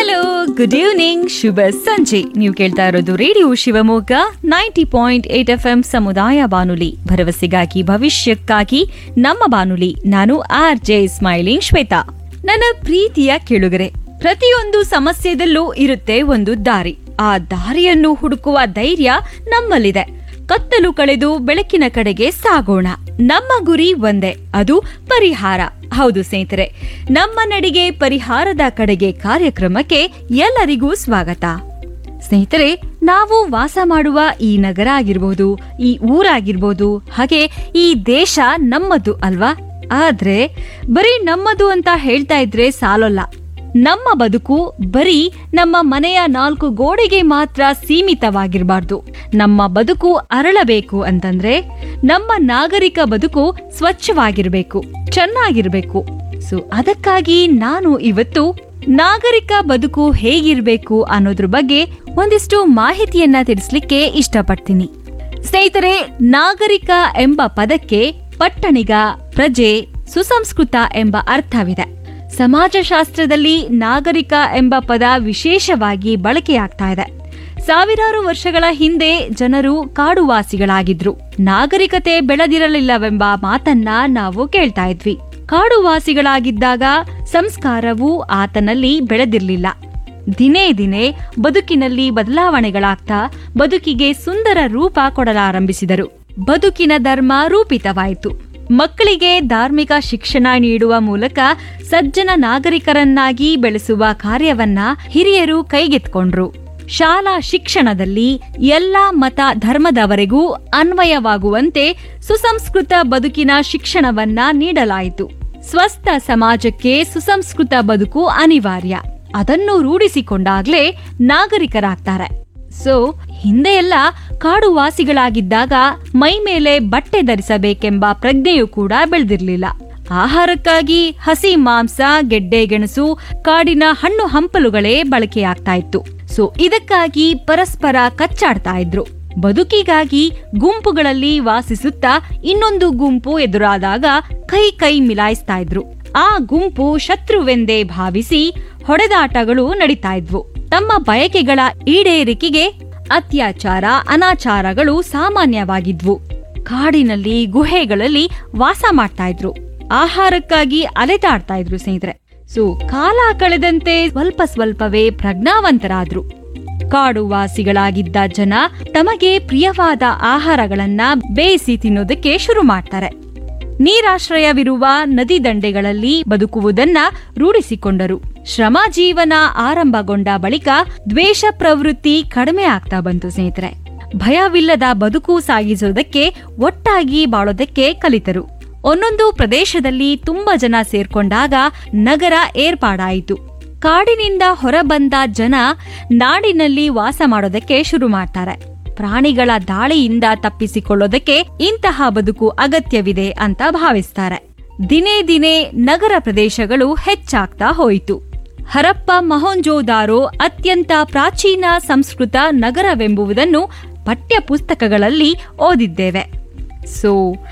hello good evening ಶುಭ ಸಂಜೆ ನೀವು ಕೇಳ್ತಾ ಇರೋದು radio Shivamogga ninety point eight F M ಸಮುದಾಯ ಬಾನುಲಿ ಭರವಸೆಗಾಗಿ ಭವಿಷ್ಯಕ್ಕಾಗಿ ನಮ್ಮ ಬಾನುಲಿ ನಾನು ಆರ್ ಜೆ ಸ್ಮೈಲಿಂಗ್ ಶ್ವೇತಾ ನನ್ನ ಪ್ರೀತಿಯ ಕೇಳುಗರೆ ಪ್ರತಿಯೊಂದು ಸಮಸ್ಯೆದಲ್ಲೂ ಇರುತ್ತೆ ಒಂದು ದಾರಿ ಆ ದಾರಿಯನ್ನು ಹುಡುಕುವ ಧೈರ್ಯ ನಮ್ಮಲ್ಲಿದೆ ಕತ್ತಲು ಕಳೆದು ಬೆಳಕಿನ ಕಡೆಗೆ ಸಾಗೋಣ ನಮ್ಮ ಗುರಿ ಒಂದೇ ಅದು ಪರಿಹಾರ ಹೌದು ಸ್ನೇಹಿತರೆ ನಮ್ಮ ನಡಿಗೆ ಪರಿಹಾರದ ಕಡೆಗೆ ಕಾರ್ಯಕ್ರಮಕ್ಕೆ ಎಲ್ಲರಿಗೂ ಸ್ವಾಗತ ಸ್ನೇಹಿತರೆ ನಾವು ವಾಸ ಮಾಡುವ ಈ ನಗರ ಆಗಿರ್ಬೋದು ಈ ಊರಾಗಿರ್ಬೋದು ಹಾಗೆ ಈ ದೇಶ ನಮ್ಮದು ಅಲ್ವಾ ಆದ್ರೆ ಬರೀ ನಮ್ಮದು ಅಂತ ಹೇಳ್ತಾ ಇದ್ರೆ ಸಾಲಲ್ಲ ನಮ್ಮ ಬದುಕು ಬರೀ ನಮ್ಮ ಮನೆಯ ನಾಲ್ಕು ಗೋಡೆಗೆ ಮಾತ್ರ ಸೀಮಿತವಾಗಿರಬಾರ್ದು ನಮ್ಮ ಬದುಕು ಅರಳಬೇಕು ಅಂತಂದ್ರೆ ನಮ್ಮ ನಾಗರಿಕ ಬದುಕು ಸ್ವಚ್ಛವಾಗಿರ್ಬೇಕು ಚೆನ್ನಾಗಿರ್ಬೇಕು ಸೊ ಅದಕ್ಕಾಗಿ ನಾನು ಇವತ್ತು ನಾಗರಿಕ ಬದುಕು ಹೇಗಿರ್ಬೇಕು ಅನ್ನೋದ್ರ ಬಗ್ಗೆ ಒಂದಿಷ್ಟು ಮಾಹಿತಿಯನ್ನ ತಿಳಿಸ್ಲಿಕ್ಕೆ ಇಷ್ಟಪಡ್ತೀನಿ ಸ್ನೇಹಿತರೆ ನಾಗರಿಕ ಎಂಬ ಪದಕ್ಕೆ ಪಟ್ಟಣಿಗ ಪ್ರಜೆ ಸುಸಂಸ್ಕೃತ ಎಂಬ ಅರ್ಥವಿದೆ ಸಮಾಜಶಾಸ್ತ್ರದಲ್ಲಿ ನಾಗರಿಕ ಎಂಬ ಪದ ವಿಶೇಷವಾಗಿ ಬಳಕೆಯಾಗ್ತಾ ಇದೆ ಸಾವಿರಾರು ವರ್ಷಗಳ ಹಿಂದೆ ಜನರು ಕಾಡುವಾಸಿಗಳಾಗಿದ್ರು ನಾಗರಿಕತೆ ಬೆಳೆದಿರಲಿಲ್ಲವೆಂಬ ಮಾತನ್ನ ನಾವು ಕೇಳ್ತಾ ಇದ್ವಿ ಕಾಡುವಾಸಿಗಳಾಗಿದ್ದಾಗ ಸಂಸ್ಕಾರವು ಆತನಲ್ಲಿ ಬೆಳೆದಿರಲಿಲ್ಲ ದಿನೇ ದಿನೇ ಬದುಕಿನಲ್ಲಿ ಬದಲಾವಣೆಗಳಾಗ್ತಾ ಬದುಕಿಗೆ ಸುಂದರ ರೂಪ ಕೊಡಲಾರಂಭಿಸಿದರು ಬದುಕಿನ ಧರ್ಮ ರೂಪಿತವಾಯಿತು ಮಕ್ಕಳಿಗೆ ಧಾರ್ಮಿಕ ಶಿಕ್ಷಣ ನೀಡುವ ಮೂಲಕ ಸಜ್ಜನ ನಾಗರಿಕರನ್ನಾಗಿ ಬೆಳೆಸುವ ಕಾರ್ಯವನ್ನ ಹಿರಿಯರು ಕೈಗೆತ್ಕೊಂಡ್ರು ಶಾಲಾ ಶಿಕ್ಷಣದಲ್ಲಿ ಎಲ್ಲಾ ಮತ ಧರ್ಮದವರೆಗೂ ಅನ್ವಯವಾಗುವಂತೆ ಸುಸಂಸ್ಕೃತ ಬದುಕಿನ ಶಿಕ್ಷಣವನ್ನ ನೀಡಲಾಯಿತು ಸ್ವಸ್ಥ ಸಮಾಜಕ್ಕೆ ಸುಸಂಸ್ಕೃತ ಬದುಕು ಅನಿವಾರ್ಯ ಅದನ್ನು ರೂಢಿಸಿಕೊಂಡಾಗ್ಲೇ ನಾಗರಿಕರಾಗ್ತಾರೆ ಸೊ ಹಿಂದೆ ಎಲ್ಲ ಕಾಡುವಾಸಿಗಳಾಗಿದ್ದಾಗ ಮೈ ಮೇಲೆ ಬಟ್ಟೆ ಧರಿಸಬೇಕೆಂಬ ಪ್ರಜ್ಞೆಯೂ ಕೂಡ ಬೆಳೆದಿರ್ಲಿಲ್ಲ ಆಹಾರಕ್ಕಾಗಿ ಹಸಿ ಮಾಂಸ ಗೆಡ್ಡೆ ಗೆಣಸು ಕಾಡಿನ ಹಣ್ಣು ಹಂಪಲುಗಳೇ ಬಳಕೆಯಾಗ್ತಾ ಇತ್ತು ಸೊ ಇದಕ್ಕಾಗಿ ಪರಸ್ಪರ ಕಚ್ಚಾಡ್ತಾ ಇದ್ರು ಬದುಕಿಗಾಗಿ ಗುಂಪುಗಳಲ್ಲಿ ವಾಸಿಸುತ್ತಾ ಇನ್ನೊಂದು ಗುಂಪು ಎದುರಾದಾಗ ಕೈ ಕೈ ಮಿಲಾಯಿಸ್ತಾ ಇದ್ರು ಆ ಗುಂಪು ಶತ್ರುವೆಂದೇ ಭಾವಿಸಿ ಹೊಡೆದಾಟಗಳು ನಡೀತಾ ಇದ್ವು ತಮ್ಮ ಬಯಕೆಗಳ ಈಡೇರಿಕೆಗೆ ಅತ್ಯಾಚಾರ ಅನಾಚಾರಗಳು ಸಾಮಾನ್ಯವಾಗಿದ್ವು ಕಾಡಿನಲ್ಲಿ ಗುಹೆಗಳಲ್ಲಿ ವಾಸ ಮಾಡ್ತಾ ಇದ್ರು ಆಹಾರಕ್ಕಾಗಿ ಅಲೆದಾಡ್ತಾ ಇದ್ರು ಸ್ನೇಹಿತರೆ ಸೊ ಕಾಲ ಕಳೆದಂತೆ ಸ್ವಲ್ಪ ಸ್ವಲ್ಪವೇ ಪ್ರಜ್ಞಾವಂತರಾದ್ರು ಕಾಡು ವಾಸಿಗಳಾಗಿದ್ದ ಜನ ತಮಗೆ ಪ್ರಿಯವಾದ ಆಹಾರಗಳನ್ನ ಬೇಯಿಸಿ ತಿನ್ನೋದಕ್ಕೆ ಶುರು ಮಾಡ್ತಾರೆ ನೀರಾಶ್ರಯವಿರುವ ನದಿ ದಂಡೆಗಳಲ್ಲಿ ಬದುಕುವುದನ್ನ ರೂಢಿಸಿಕೊಂಡರು ಶ್ರಮ ಜೀವನ ಆರಂಭಗೊಂಡ ಬಳಿಕ ದ್ವೇಷ ಪ್ರವೃತ್ತಿ ಕಡಿಮೆ ಆಗ್ತಾ ಬಂತು ಸ್ನೇಹಿತರೆ ಭಯವಿಲ್ಲದ ಬದುಕು ಸಾಗಿಸೋದಕ್ಕೆ ಒಟ್ಟಾಗಿ ಬಾಳೋದಕ್ಕೆ ಕಲಿತರು ಒಂದೊಂದು ಪ್ರದೇಶದಲ್ಲಿ ತುಂಬಾ ಜನ ಸೇರ್ಕೊಂಡಾಗ ನಗರ ಏರ್ಪಾಡಾಯಿತು ಕಾಡಿನಿಂದ ಹೊರಬಂದ ಜನ ನಾಡಿನಲ್ಲಿ ವಾಸ ಮಾಡೋದಕ್ಕೆ ಶುರು ಮಾಡ್ತಾರೆ ಪ್ರಾಣಿಗಳ ದಾಳಿಯಿಂದ ತಪ್ಪಿಸಿಕೊಳ್ಳೋದಕ್ಕೆ ಇಂತಹ ಬದುಕು ಅಗತ್ಯವಿದೆ ಅಂತ ಭಾವಿಸ್ತಾರೆ ದಿನೇ ದಿನೇ ನಗರ ಪ್ರದೇಶಗಳು ಹೆಚ್ಚಾಗ್ತಾ ಹೋಯಿತು ಹರಪ್ಪ ಮಹೋಂಜೋದಾರೋ ಅತ್ಯಂತ ಪ್ರಾಚೀನ ಸಂಸ್ಕೃತ ನಗರವೆಂಬುದನ್ನು ಪಠ್ಯ ಪುಸ್ತಕಗಳಲ್ಲಿ ಓದಿದ್ದೇವೆ ಸೊ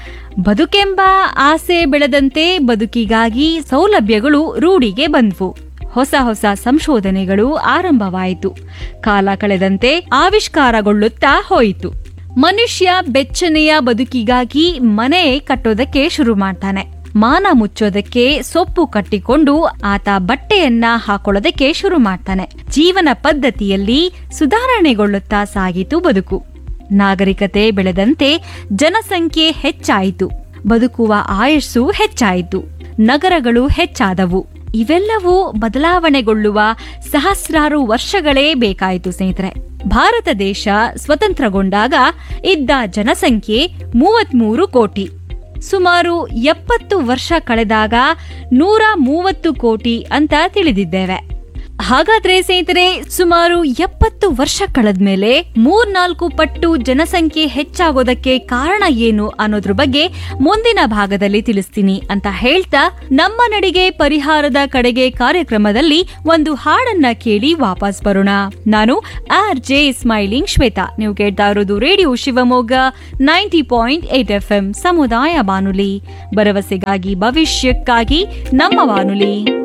ಬದುಕೆಂಬ ಆಸೆ ಬೆಳೆದಂತೆ ಬದುಕಿಗಾಗಿ ಸೌಲಭ್ಯಗಳು ರೂಢಿಗೆ ಬಂದ್ವು ಹೊಸ ಹೊಸ ಸಂಶೋಧನೆಗಳು ಆರಂಭವಾಯಿತು ಕಾಲ ಕಳೆದಂತೆ ಆವಿಷ್ಕಾರಗೊಳ್ಳುತ್ತಾ ಹೋಯಿತು ಮನುಷ್ಯ ಬೆಚ್ಚನೆಯ ಬದುಕಿಗಾಗಿ ಮನೆ ಕಟ್ಟೋದಕ್ಕೆ ಶುರು ಮಾಡ್ತಾನೆ ಮಾನ ಮುಚ್ಚೋದಕ್ಕೆ ಸೊಪ್ಪು ಕಟ್ಟಿಕೊಂಡು ಆತ ಬಟ್ಟೆಯನ್ನ ಹಾಕೊಳ್ಳೋದಕ್ಕೆ ಶುರು ಮಾಡ್ತಾನೆ ಜೀವನ ಪದ್ಧತಿಯಲ್ಲಿ ಸುಧಾರಣೆಗೊಳ್ಳುತ್ತಾ ಸಾಗಿತು ಬದುಕು ನಾಗರಿಕತೆ ಬೆಳೆದಂತೆ ಜನಸಂಖ್ಯೆ ಹೆಚ್ಚಾಯಿತು ಬದುಕುವ ಆಯಸ್ಸು ಹೆಚ್ಚಾಯಿತು ನಗರಗಳು ಹೆಚ್ಚಾದವು ಇವೆಲ್ಲವೂ ಬದಲಾವಣೆಗೊಳ್ಳುವ ಸಹಸ್ರಾರು ವರ್ಷಗಳೇ ಬೇಕಾಯಿತು ಸ್ನೇಹಿತರೆ ಭಾರತ ದೇಶ ಸ್ವತಂತ್ರಗೊಂಡಾಗ ಇದ್ದ ಜನಸಂಖ್ಯೆ ಮೂವತ್ಮೂರು ಕೋಟಿ ಸುಮಾರು ಎಪ್ಪತ್ತು ವರ್ಷ ಕಳೆದಾಗ ನೂರ ಮೂವತ್ತು ಕೋಟಿ ಅಂತ ತಿಳಿದಿದ್ದೇವೆ ಹಾಗಾದ್ರೆ ಸ್ನೇಹಿತರೆ ಸುಮಾರು ಎಪ್ಪತ್ತು ವರ್ಷ ಕಳೆದ್ಮೇಲೆ ಮೂರ್ನಾಲ್ಕು ಪಟ್ಟು ಜನಸಂಖ್ಯೆ ಹೆಚ್ಚಾಗೋದಕ್ಕೆ ಕಾರಣ ಏನು ಅನ್ನೋದ್ರ ಬಗ್ಗೆ ಮುಂದಿನ ಭಾಗದಲ್ಲಿ ತಿಳಿಸ್ತೀನಿ ಅಂತ ಹೇಳ್ತಾ ನಮ್ಮ ನಡಿಗೆ ಪರಿಹಾರದ ಕಡೆಗೆ ಕಾರ್ಯಕ್ರಮದಲ್ಲಿ ಒಂದು ಹಾಡನ್ನ ಕೇಳಿ ವಾಪಸ್ ಬರೋಣ ನಾನು ಆರ್ ಜೆ ಸ್ಮೈಲಿಂಗ್ ಶ್ವೇತಾ ನೀವು ಕೇಳ್ತಾ ಇರೋದು radio Shivamogga ninety point eight F M ಸಮುದಾಯ ಬಾನುಲಿ ಭರವಸೆಗಾಗಿ ಭವಿಷ್ಯಕ್ಕಾಗಿ ನಮ್ಮ ಬಾನುಲಿ